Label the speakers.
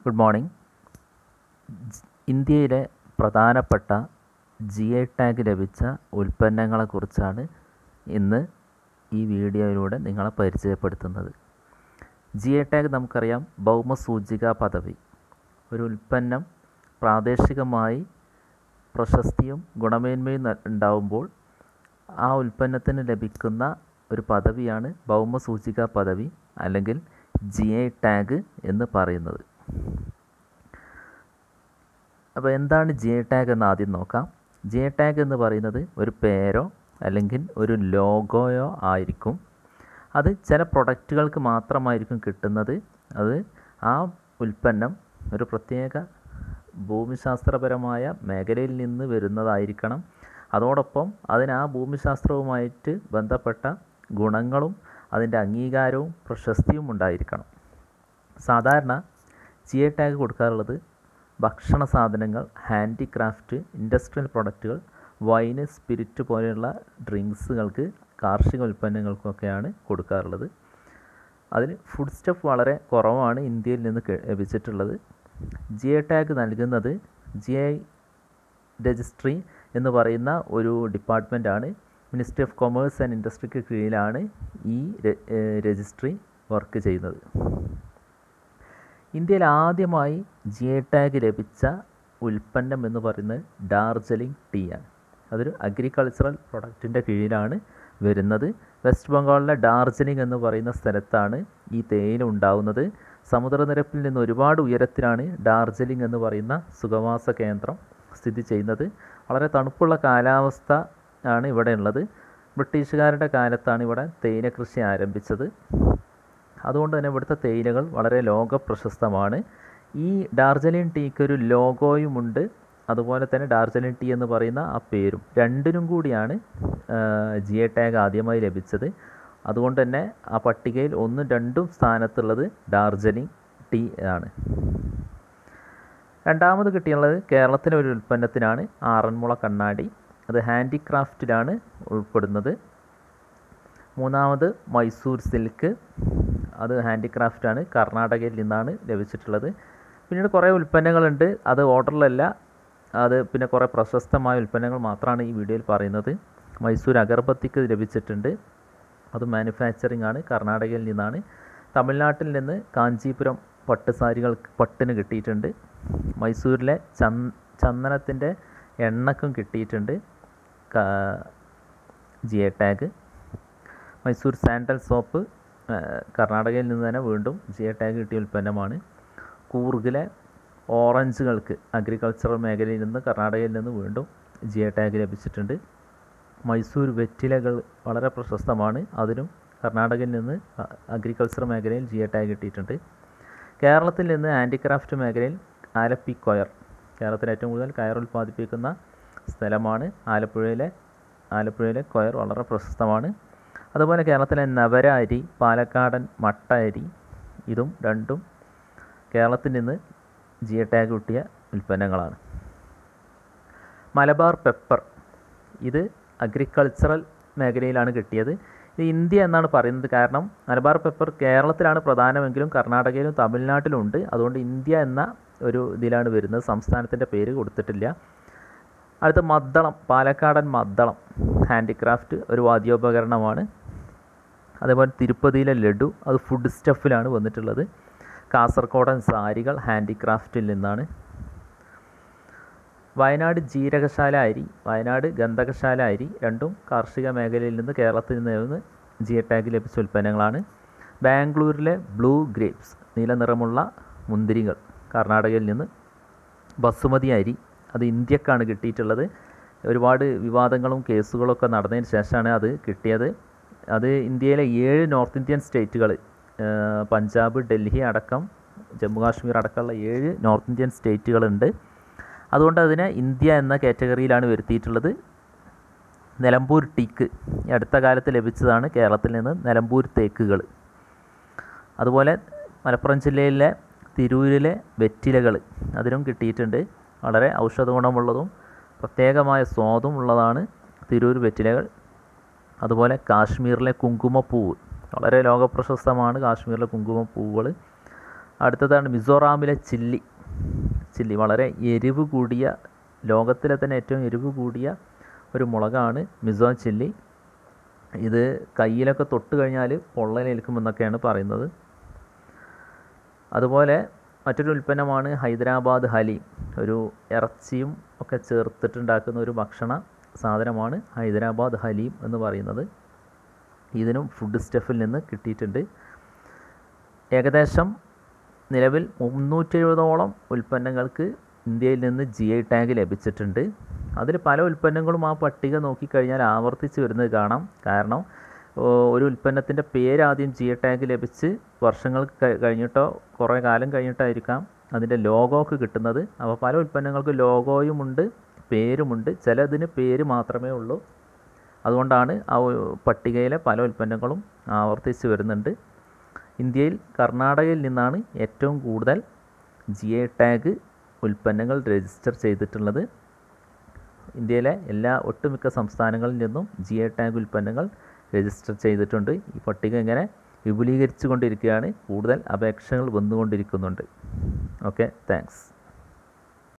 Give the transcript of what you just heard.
Speaker 1: good morning ഇന്ത്യയിലെ പ്രധാനപ്പെട്ട G I tag ലഭിച്ച ഉൽപ്പന്നങ്ങളെക്കുറിച്ചാണ് ഇന്ന് ഈ വീഡിയോയിലൂടെ നിങ്ങളെ പരിചയപ്പെടുത്തുന്നത് ജി ഐ ടാഗ് നമുക്കറിയാം ഭൗമസൂചിക പദവി ഒരു ഉൽപ്പന്നം പ്രാദേശികമായി പ്രശസ്തിയും ഗുണമേന്മയും ന- ഉണ്ടാവുമ്പോൾ ആ ഉൽപ്പന്നത്തിന് ലഭിക്കുന്ന ഒരു പദവിയാണ് ഭൗമസൂചിക പദവി അല്ലെങ്കിൽ ജി ഐ ടാഗ് എന്ന് പറയുന്നത് അപ്പോൾ എന്താണ് ജി ഐ ടാഗ് എന്ന് ആദ്യം നോക്കാം ജി ഐ ടാഗ് എന്ന് പറയുന്നത് ഒരു പേരോ അല്ലെങ്കിൽ ഒരു ലോഗോയോ ആയിരിക്കും അത് ചില പ്രൊഡക്റ്റുകൾക്ക് മാത്രമായിരിക്കും കിട്ടുന്നത് അത് ആ ഉൽപ്പന്നം ഒരു പ്രത്യേക ഭൂമിശാസ്ത്രപരമായ മേഖലയിൽ നിന്ന് വരുന്നതായിരിക്കണം അതോടൊപ്പം അതിന് ആ ഭൂമിശാസ്ത്രവുമായിട്ട് ബന്ധപ്പെട്ട ഗുണങ്ങളും അതിൻ്റെ അംഗീകാരവും പ്രശസ്തിയും ഉണ്ടായിരിക്കണം സാധാരണ ജി ഐ ടാഗ് കൊടുക്കാറുള്ളത് ഭക്ഷണ സാധനങ്ങൾ ഹാൻഡിക്രാഫ്റ്റ് ഇൻഡസ്ട്രിയൽ പ്രൊഡക്റ്റുകൾ വൈന് സ്പിരിറ്റ് പോലെയുള്ള ഡ്രിങ്ക്സുകൾക്ക് കാർഷിക ഉൽപ്പന്നങ്ങൾക്കൊക്കെയാണ് കൊടുക്കാറുള്ളത് അതിൽ ഫുഡ് സ്റ്റഫ് വളരെ കുറവാണ് ഇന്ത്യയിൽ നിന്ന് കെ- ലഭിച്ചിട്ടുള്ളത് ജി ഐ ടാഗ് നൽകുന്നത് ജി ഐ രജിസ്ട്രി എന്ന് പറയുന്ന ഒരു ഡിപ്പാർട്ട്മെൻറ്റാണ് മിനിസ്ട്രി ഓഫ് കൊമേഴ്സ് ആൻഡ് ഇൻഡസ്ട്രിക്ക് കീഴിലാണ് ഈ ര- ഏഹ് രജിസ്ട്രി വർക്ക് ചെയ്യുന്നത് ഇന്ത്യയിൽ ആദ്യമായി ജി ഐ ടാഗ് ലഭിച്ച ഉൽപ്പന്നം എന്ന് പറയുന്നത് ഡാർജിലിംഗ് ടീ ആണ് അതൊരു അഗ്രികൾച്ചറൽ പ്രൊഡക്റ്റിൻ്റെ കീഴിലാണ് വരുന്നത് വെസ്റ്റ് ബംഗാളിലെ ഡാർജിലിംഗ് എന്ന് പറയുന്ന സ്ഥലത്താണ് ഈ തേയില ഉണ്ടാവുന്നത് സമുദ്രനിരപ്പിൽ നിന്ന് ഒരുപാട് ഉയരത്തിലാണ് ഡാർജിലിംഗ് എന്ന് പറയുന്ന സുഖവാസ കേന്ദ്രം സ്ഥിതി ചെയ്യുന്നത് വളരെ തണുപ്പുള്ള കാലാവസ്ഥ ആണ് ഇവിടെ ഉള്ളത് ബ്രിട്ടീഷുകാരുടെ കാലത്താണ് ഇവിടെ തേയില കൃഷി ആരംഭിച്ചത് അതുകൊണ്ട് തന്നെ ഇവിടുത്തെ തേയിലകൾ വളരെ ലോക പ്രശസ്തമാണ് ഈ ഡാർജിലിംഗ് ടീക്ക് ഒരു ലോഗോയുമുണ്ട് അതുപോലെ തന്നെ ഡാർജിലിംഗ് ടീ എന്ന് പറയുന്ന ആ പേരും രണ്ടിനും കൂടിയാണ് ജി എ ടാഗ് ആദ്യമായി ലഭിച്ചത് അതുകൊണ്ട് തന്നെ ആ പട്ടികയിൽ ഒന്നും രണ്ടും സ്ഥാനത്തുള്ളത് ഡാർജിലിംഗ് ടീ ആണ് രണ്ടാമത് കിട്ടിയുള്ളത് കേരളത്തിലെ ഒരു ഉൽപ്പന്നത്തിനാണ് ആറന്മുള കണ്ണാടി അത് ഹാൻഡിക്രാഫ്റ്റിലാണ് ഉൾപ്പെടുന്നത് മൂന്നാമത് മൈസൂർ സിൽക്ക് അത് ഹാൻഡിക്രാഫ്റ്റാണ് കർണാടകയിൽ നിന്നാണ് ലഭിച്ചിട്ടുള്ളത് പിന്നീട് കുറേ ഉൽപ്പന്നങ്ങളുണ്ട് അത് ഓർഡറിലല്ല അത് പിന്നെ കുറേ പ്രശസ്തമായ ഉൽപ്പന്നങ്ങൾ മാത്രമാണ് ഈ വീഡിയോയിൽ പറയുന്നത് മൈസൂർ അഗർബത്തിക്ക് ലഭിച്ചിട്ടുണ്ട് അത് മാനുഫാക്ചറിംഗ് ആണ് കർണാടകയിൽ നിന്നാണ് തമിഴ്നാട്ടിൽ നിന്ന് കാഞ്ചീപുരം പട്ട് സാരികൾ പട്ടിന് കിട്ടിയിട്ടുണ്ട് മൈസൂരിലെ ചന്ദ ചന്ദനത്തിൻ്റെ എണ്ണക്കും കിട്ടിയിട്ടുണ്ട് G A tag Mysore sandal soap ആ, കർണാടകയിൽ നിന്ന് തന്നെ വീണ്ടും ജി എ ടാഗ് കിട്ടിയ ഉൽപ്പന്നമാണ് കൂർഗിലെ ഓറഞ്ചുകൾക്ക് അഗ്രികൾച്ചറൽ മേഖലയിൽ നിന്ന് കർണാടകയിൽ നിന്ന് വീണ്ടും ജി എ ടാഗ് ലഭിച്ചിട്ടുണ്ട് മൈസൂർ വെറ്റിലകൾ വളരെ പ്രശസ്തമാണ് അതിനും കർണാടകയിൽ നിന്ന് അഗ്രികൾച്ചർ മേഖലയിൽ ജി എ ടാഗ് കിട്ടിയിട്ടുണ്ട് കേരളത്തിൽ നിന്ന് ഹാൻഡിക്രാഫ്റ്റ് മേഖലയിൽ ആലപ്പി കൊയർ കേരളത്തിൽ ഏറ്റവും കൂടുതൽ കയർ ഉൽപ്പാദിപ്പിക്കുന്ന സ്ഥലമാണ് ആലപ്പുഴയിലെ ആലപ്പുഴയിലെ കൊയർ വളരെ പ്രശസ്തമാണ് അതുപോലെ കേരളത്തിലെ നവര അരി പാലക്കാടൻ മട്ട അരി ഇതും രണ്ടും കേരളത്തിൽ നിന്ന് ജി എ ടാഗ് കിട്ടിയ ഉൽപ്പന്നങ്ങളാണ് മലബാർ പെപ്പർ ഇത് അഗ്രികൾച്ചറൽ മേഖലയിലാണ് കിട്ടിയത് ഇത് ഇന്ത്യ എന്നാണ് പറയുന്നത് കാരണം മലബാർ പെപ്പർ കേരളത്തിലാണ് പ്രധാനമെങ്കിലും കർണാടകയിലും തമിഴ്നാട്ടിലും ഉണ്ട് അതുകൊണ്ട് ഇന്ത്യ എന്ന ഒരു ഇതിലാണ് വരുന്നത് സംസ്ഥാനത്തിൻ്റെ പേര് കൊടുത്തിട്ടില്ല അടുത്ത മദ്ദളം പാലക്കാടൻ മദ്ദളം ഹാൻഡിക്രാഫ്റ്റ് ഒരു വാദ്യോപകരണമാണ് അതേപോലെ തിരുപ്പതിയിലെ ലഡു അത് ഫുഡ് സ്റ്റഫിലാണ് വന്നിട്ടുള്ളത് കാസർഗോഡൻ സാരികൾ ഹാൻഡിക്രാഫ്റ്റിൽ നിന്നാണ് വയനാട് ജീരകശാല അരി വയനാട് ഗന്ധകശാല അരി രണ്ടും കാർഷിക മേഖലയിൽ നിന്ന് കേരളത്തിൽ നിന്ന് ജി എ ടാഗ് ലഭിച്ച ഉൽപ്പന്നങ്ങളാണ് ബാംഗ്ലൂരിലെ ബ്ലൂ ഗ്രേപ്സ് നീല നിറമുള്ള മുന്തിരികൾ കർണാടകയിൽ നിന്ന് ബസുമതി അരി അത് ഇന്ത്യക്കാണ് കിട്ടിയിട്ടുള്ളത് ഒരുപാട് വിവാദങ്ങളും കേസുകളൊക്കെ നടന്നതിന് ശേഷമാണ് അത് കിട്ടിയത് അത് ഇന്ത്യയിലെ ഏഴ് നോർത്ത് ഇന്ത്യൻ സ്റ്റേറ്റുകൾ പഞ്ചാബ് ഡൽഹി അടക്കം ജമ്മു കാശ്മീർ അടക്കമുള്ള ഏഴ് നോർത്ത് ഇന്ത്യൻ സ്റ്റേറ്റുകളുണ്ട് അതുകൊണ്ട് അതിനെ ഇന്ത്യ എന്ന കാറ്റഗറിയിലാണ് വരുത്തിയിട്ടുള്ളത് നിലമ്പൂർ ടീക്ക് ഈ അടുത്ത കാലത്ത് ലഭിച്ചതാണ് കേരളത്തിൽ നിന്ന് നിലമ്പൂർ തേക്കുകൾ അതുപോലെ മലപ്പുറം ജില്ലയിലെ തിരൂരിലെ വെറ്റിലകൾ അതിനും കിട്ടിയിട്ടുണ്ട് വളരെ ഔഷധ ഗുണമുള്ളതും പ്രത്യേകമായ സ്വാദും ഉള്ളതാണ് തിരൂർ വെറ്റിലകൾ അതുപോലെ കാശ്മീരിലെ കുങ്കുമപ്പൂവ് വളരെ ലോകപ്രശസ്തമാണ് കാശ്മീരിലെ കുങ്കുമപ്പൂവുകൾ അടുത്തതാണ് മിസോറാമിലെ ചില്ലി ചില്ലി വളരെ എരിവ് കൂടിയ ലോകത്തിലെ തന്നെ ഏറ്റവും എരിവ് കൂടിയ ഒരു മുളകാണ് മിസോ ചില്ലി ഇത് കയ്യിലൊക്കെ തൊട്ട് കഴിഞ്ഞാൽ പൊള്ളലേൽക്കുമെന്നൊക്കെയാണ് പറയുന്നത് അതുപോലെ മറ്റൊരു ഉൽപ്പന്നമാണ് ഹൈദരാബാദ് ഹലീം ഒരു ഇറച്ചിയും ഒക്കെ ചേർത്തിട്ടുണ്ടാക്കുന്ന ഒരു ഭക്ഷണ സാധനമാണ് ഹൈദരാബാദ് ഹലീം എന്ന് പറയുന്നത് ഇതിനും ഫുഡ് സ്റ്റഫിൽ നിന്ന് കിട്ടിയിട്ടുണ്ട് ഏകദേശം നിലവിൽ മുന്നൂറ്റി എഴുപതോളം ഉൽപ്പന്നങ്ങൾക്ക് ഇന്ത്യയിൽ നിന്ന് ജി ഐ ടാഗ് ലഭിച്ചിട്ടുണ്ട് അതിൽ പല ഉൽപ്പന്നങ്ങളും ആ പട്ടിക നോക്കിക്കഴിഞ്ഞാൽ ആവർത്തിച്ച് വരുന്നത് കാണാം കാരണം ഒരു ഉൽപ്പന്നത്തിൻ്റെ പേര് ആദ്യം ജി ഐ ടാഗ് ലഭിച്ച് വർഷങ്ങൾ കഴിഞ്ഞിട്ടോ കുറേ കാലം കഴിഞ്ഞിട്ടായിരിക്കാം അതിൻ്റെ ലോഗോക്ക് കിട്ടുന്നത് അപ്പോൾ പല ഉൽപ്പന്നങ്ങൾക്ക് ലോഗോയുമുണ്ട് പേരുമുണ്ട് ചിലതിന് പേര് മാത്രമേ ഉള്ളൂ അതുകൊണ്ടാണ് ആ പട്ടികയിലെ പല ഉൽപ്പന്നങ്ങളും ആവർത്തിച്ച് വരുന്നുണ്ട് ഇന്ത്യയിൽ കർണാടകയിൽ നിന്നാണ് ഏറ്റവും കൂടുതൽ ജി ഐ ടാഗ് ഉൽപ്പന്നങ്ങൾ രജിസ്റ്റർ ചെയ്തിട്ടുള്ളത് ഇന്ത്യയിലെ എല്ലാ ഒട്ടുമിക്ക സംസ്ഥാനങ്ങളിൽ നിന്നും ജി ഐ ടാഗ് ഉൽപ്പന്നങ്ങൾ രജിസ്റ്റർ ചെയ്തിട്ടുണ്ട് ഈ പട്ടിക ഇങ്ങനെ വിപുലീകരിച്ചു കൊണ്ടിരിക്കുകയാണ് കൂടുതൽ അപേക്ഷകൾ വന്നുകൊണ്ടിരിക്കുന്നുണ്ട് ഓക്കെ താങ്ക്സ്